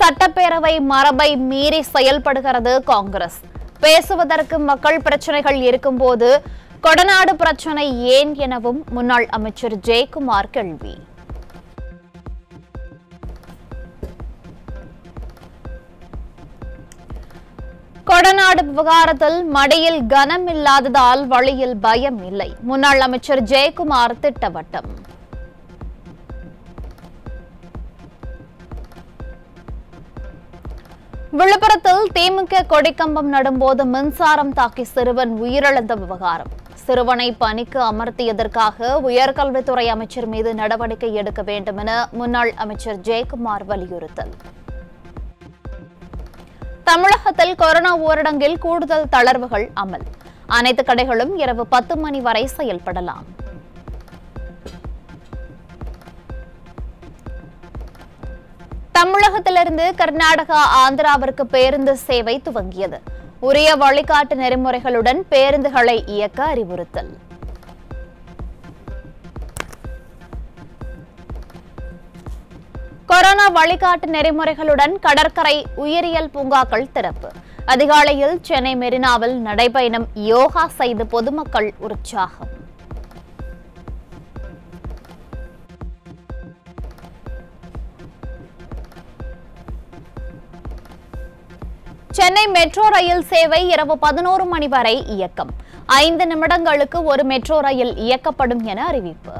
சட்டப்பேரவை மரபை மீறி செயல்படுகிறது காங்கிரஸ் பேசுவதற்கு மக்கள் பிரச்சனைகள் இருக்கும்போது கொடநாடு பிரச்சனை ஏன் எனவும் முன்னாள் அமைச்சர் ஜெயக்குமார் கேள்வி கொடநாடு விவகாரத்தில் மடியில் கனம் இல்லாததால் வழியில் பயம் இல்லை முன்னாள் அமைச்சர் ஜெயக்குமார் திட்டவட்டம் விழுப்புரத்தில் திமுக கொடிக்கம்பம் நடும்போது மின்சாரம் தாக்கி சிறுவன் உயிரிழந்த விவகாரம் சிறுவனை பணிக்கு அமர்த்தியதற்காக உயர்கல்வித்துறை அமைச்சர் மீது நடவடிக்கை எடுக்க வேண்டும் என முன்னாள் அமைச்சர் ஜெயக்குமார் வலியுறுத்தல் தமிழகத்தில் கொரோனா ஊரடங்கில் கூடுதல் தளர்வுகள் அமல் அனைத்து கடைகளும் இரவு பத்து மணி வரை செயல்படலாம் தமிழகத்திலிருந்து கர்நாடகா ஆந்திராவிற்கு பேருந்து சேவை துவங்கியது உரிய வழிகாட்டு நெறிமுறைகளுடன் பேருந்துகளை இயக்க அறிவுறுத்தல் கொரோனா வழிகாட்டு நெறிமுறைகளுடன் கடற்கரை உயிரியல் பூங்காக்கள் திறப்பு அதிகாலையில் சென்னை மெரினாவில் நடைபயணம் யோகா செய்து பொதுமக்கள் உற்சாகம் சென்னை மெட்ரோ ரயில் சேவை இரவு பதினோரு மணி வரை இயக்கம் ஐந்து நிமிடங்களுக்கு ஒரு மெட்ரோ ரயில் இயக்கப்படும் என அறிவிப்பு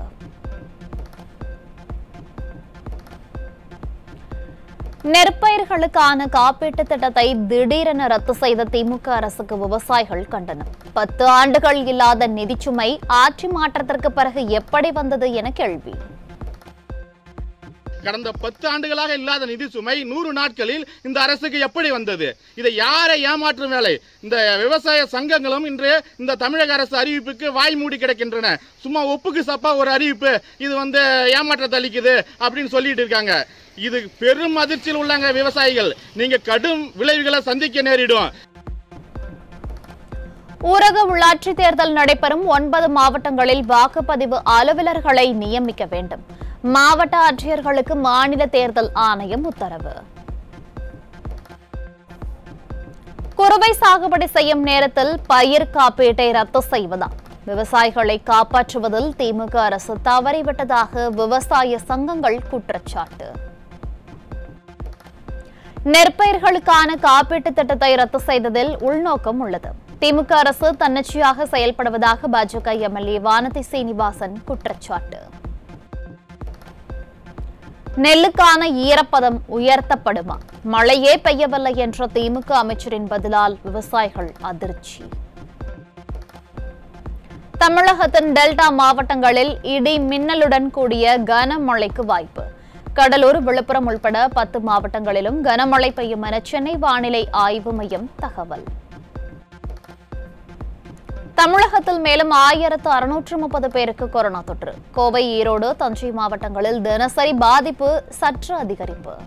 நெற்பயிர்களுக்கான காப்பீட்டு திட்டத்தை திடீரென ரத்து செய்த திமுக அரசுக்கு விவசாயிகள் கண்டனம் பத்து ஆண்டுகள் இல்லாத நிதிச்சுமை ஆட்சி மாற்றத்திற்கு பிறகு எப்படி வந்தது என கேள்வி கடந்த பத்து ஆண்டுகளாக இல்லாத நிதி சுமை நூறு நாட்களில் இந்த அரசுக்கு எப்படி வந்தது இதை யாரை ஏமாற்றும் வேலை இந்த விவசாய சங்கங்களும் இன்று இந்த தமிழக அரசு அறிவிப்புக்கு வாய் மூடி கிடக்கின்றன சும்மா ஒப்புக்கு சப்பா ஒரு அறிவிப்பு இது வந்து ஏமாற்றத்தை அளிக்குது அப்படின்னு சொல்லிட்டு இருக்காங்க இது பெரும் அதிர்ச்சியில் உள்ளாங்க விவசாயிகள் நீங்க கடும் விளைவுகளை சந்திக்க நேரிடும் ஊரக உள்ளாட்சி தேர்தல் நடைபெறும் ஒன்பது மாவட்டங்களில் வாக்குப்பதிவு அலுவலர்களை நியமிக்க வேண்டும் மாவட்ட ஆட்சியர்களுக்கு மாநில தேர்தல் ஆணையம் உத்தரவு குறுவை சாகுபடி செய்யும் நேரத்தில் பயிர் காப்பீட்டை ரத்து செய்வதா விவசாயிகளை காப்பாற்றுவதில் திமுக அரசு தவறிவிட்டதாக விவசாய சங்கங்கள் குற்றச்சாட்டு நெற்பயிர்களுக்கான காப்பீட்டு திட்டத்தை ரத்து செய்ததில் உள்நோக்கம் உள்ளது திமுக அரசு தன்னிச்சையாக செயல்படுவதாக பாஜக எம்எல்ஏ வானதி சீனிவாசன் குற்றச்சாட்டு நெல்லுக்கான ஈரப்பதம் உயர்த்தப்படுமா மழையே பெய்யவில்லை என்ற திமுக அமைச்சரின் பதிலால் விவசாயிகள் அதிர்ச்சி தமிழகத்தின் டெல்டா மாவட்டங்களில் இடி மின்னலுடன் கூடிய கனமழைக்கு வாய்ப்பு கடலூர் விழுப்புரம் உள்பட பத்து மாவட்டங்களிலும் கனமழை பெய்யும் என சென்னை வானிலை ஆய்வு மையம் தகவல் தமிழகத்தில் மேலும் ஆயிரத்து அறுநூற்று முப்பது பேருக்கு கொரோனா தொற்று கோவை ஈரோடு தஞ்சை மாவட்டங்களில் தினசரி பாதிப்பு சற்று அதிகரிப்பு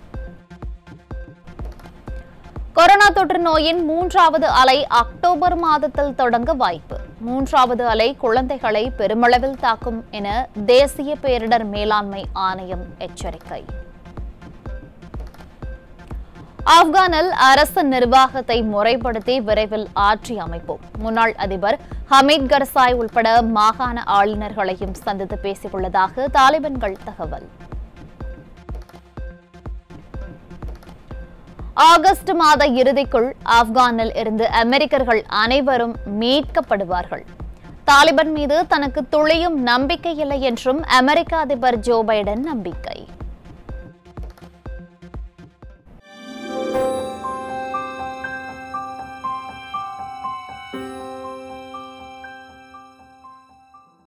கொரோனா தொற்று நோயின் மூன்றாவது அலை அக்டோபர் மாதத்தில் தொடங்க வாய்ப்பு மூன்றாவது அலை குழந்தைகளை பெருமளவில் தாக்கும் என தேசிய பேரிடர் மேலாண்மை ஆணையம் எச்சரிக்கை ஆப்கானில் அரசு நிர்வாகத்தை முறைப்படுத்தி விரைவில் ஆட்சி அமைப்போம் முன்னாள் அதிபர் ஹமீத் கர்சாய் உள்பட மாகாண ஆளுநர்களையும் சந்தித்து பேசியுள்ளதாக தாலிபான்கள் தகவல் ஆகஸ்ட் மாத இறுதிக்குள் ஆப்கானில் இருந்து அமெரிக்கர்கள் அனைவரும் மீட்கப்படுவார்கள் தாலிபான் மீது தனக்கு துளியும் நம்பிக்கை இல்லை என்றும் அமெரிக்க அதிபர் ஜோ பைடன் நம்பிக்கை